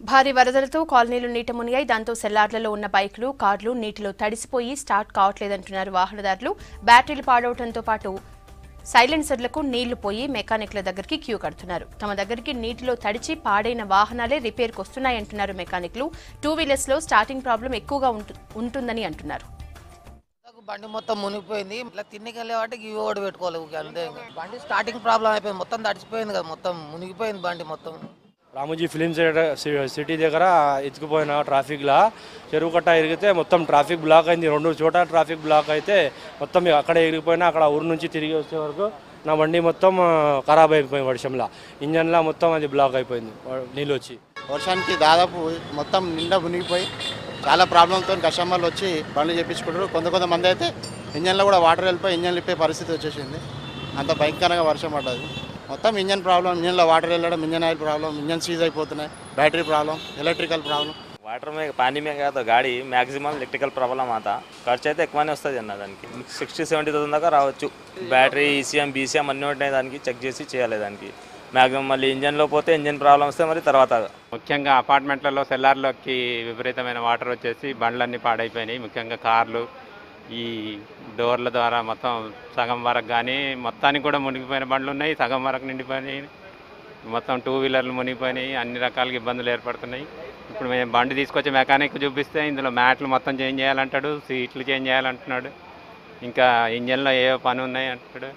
భారీ వరదలతో కాలనీలు నీట మునిగాయి దాంతో సెల్లార్లలో ఉన్న బైకులు కార్లు నీటిలో తడిసిపోయి స్టార్ట్ కావట్లేదంటున్నారు వాహనదారులు బ్యాటరీలు పాడవడంతో పాటు సైలెన్సర్లకు నీళ్లు పోయి మెకానిక్ల దగ్గరికి క్యూ కడుతున్నారు తమ దగ్గరికి నీటిలో తడిచి పాడైన వాహనాలే రిపేర్కి వస్తున్నాయంటున్నారు మెకానిక్లు టూ వీలర్స్ లో స్టార్టింగ్ ప్రాబ్లం ఎక్కువగా ఉంటు- ఉంటుందని అంటున్నారు నాకు బండి మొత్తం మునిగిపోయింది ఇట్లా తిన్నికి వెళ్ళే వాటికి ఇవి కూడా పెట్టుకోవాలి ఊరికే అంతే ఇంకా. బండి స్టార్టింగ్ ప్రాబ్లం అయిపోయింది మొత్తం తడిచిపోయింది కదా మొత్తం మునిగిపోయింది బండి మొత్తం రామోజీ ఫిలిం సిటీ- సి- సిటీ దగ్గర ఎత్తుకుపోయిన ట్రాఫిక్లో చెరువు కట్ట ఎరిగితే మొత్తం ట్రాఫిక్ బ్లాక్ అయింది రెండు చోట ట్రాఫిక్ బ్లాక్ అయితే మొత్తం ఇక అక్కడ ఎగిరిపోయినా అక్కడ ఊరు నుంచి తిరిగి వచ్చే వరకు నా బండి మొత్తం ఆ, ఖరాబ్ అయిపోయింది వర్షంలో ఇంజన్లో మొత్తం అది బ్లాక్ అయిపోయింది వ- నీళ్ళు వచ్చి వర్షానికి దాదాపు మొత్తం నిండా మునిగిపోయి చాలా ప్రాబ్లంతో కస్టమర్లు వచ్చి బండ్లు చేయించుకుంటారు కొంత కొంతమంది అయితే ఇంజన్లో కూడా వాటర్ వెళ్ళిపోయి ఇంజన్ లిప్పే పరిస్థితి వచ్చేసింది అంత భయంకరంగా వర్షం పడ్డది మొత్తం ఇంజన్ ప్రాబ్లం ఇంజన్లో వాటర్ వెళ్ళడం engine oil problem engine seize అయిపోతున్నాయి battery problem electrical problem water में पानी में गया तो गाड़ी మ్యాక్సిమం ఎలక్ట్రికల్ ప్రాబ్లం आता ఖర్చు అయితే ఎక్కువనే వస్తుంది అన్న దానికి సిక్స్టీ సెవెంటీ థౌసండ్ దాకా రావచ్చు బ్యాటరీ ఈసీఎం బీసీఎం అన్నీ ఉంటాయి దానికి చెక్ చేసి చేయాలి దానికి మ్యాక్సిమం మళ్ళీ ఇంజన్లో పోతే ఇంజన్ ప్రాబ్లం వస్తే మరి తర్వాత ముఖ్యంగా అపార్ట్మెంట్లలో సెల్లార్లోకి విపరీతమైన వాటర్ వచ్చేసి బండ్లన్నీ పాడైపోయినాయి ముఖ్యంగా కార్లు ఈ డోర్ల ద్వారా మొత్తం సగం వరకు కానీ మొత్తానికి కూడా మునిగిపోయిన బండ్లు ఉన్నాయి సగం వరకు నిండిపోయినాయి మొత్తం టూ వీలర్లు మునిగిపోయినాయి అన్ని రకాలుగా ఇబ్బందులు ఏర్పడుతున్నాయి ఇప్పుడు మేము బండి తీసుకొచ్చి మెకానిక్ చూపిస్తే ఇందులో మ్యాట్లు మొత్తం చేంజ్ చేయాలంటాడు సీట్లు చేంజ్ చేయాలంటున్నాడు ఇంకా ఇంజన్లో ఏ పని ఉన్నాయి అంటాడు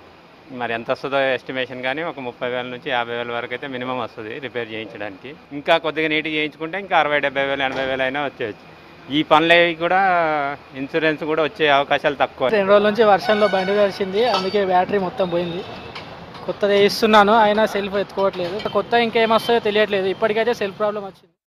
మరి ఎంత వస్తుందో ఎస్టిమేషన్ కానీ ఒక ముప్పై వేల నుంచి యాభై వేల వరకు అయితే మినిమం వస్తుంది రిపేర్ చేయించడానికి ఇంకా కొద్దిగా నీట్గా చేయించుకుంటే ఇంకా అరవై డెబ్బై వేలు ఎనభై వేలు అయినా వచ్చేయచ్చు ఈ పనులవి కూడా ఇన్సూరెన్స్ కూడా వచ్చే అవకాశాలు తక్కువ రెండు రోజుల నుంచి వర్షంలో బండి తడిచింది అందుకే బ్యాటరీ మొత్తం పోయింది కొత్తది వేయిస్తున్నాను అయినా సెల్ఫ్ ఎత్తుకోవట్లేదు కొత్త ఇంకేమొస్తాయో తెలియట్లేదు ఇప్పటికైతే సెల్ఫ్ ప్రాబ్లం వచ్చింది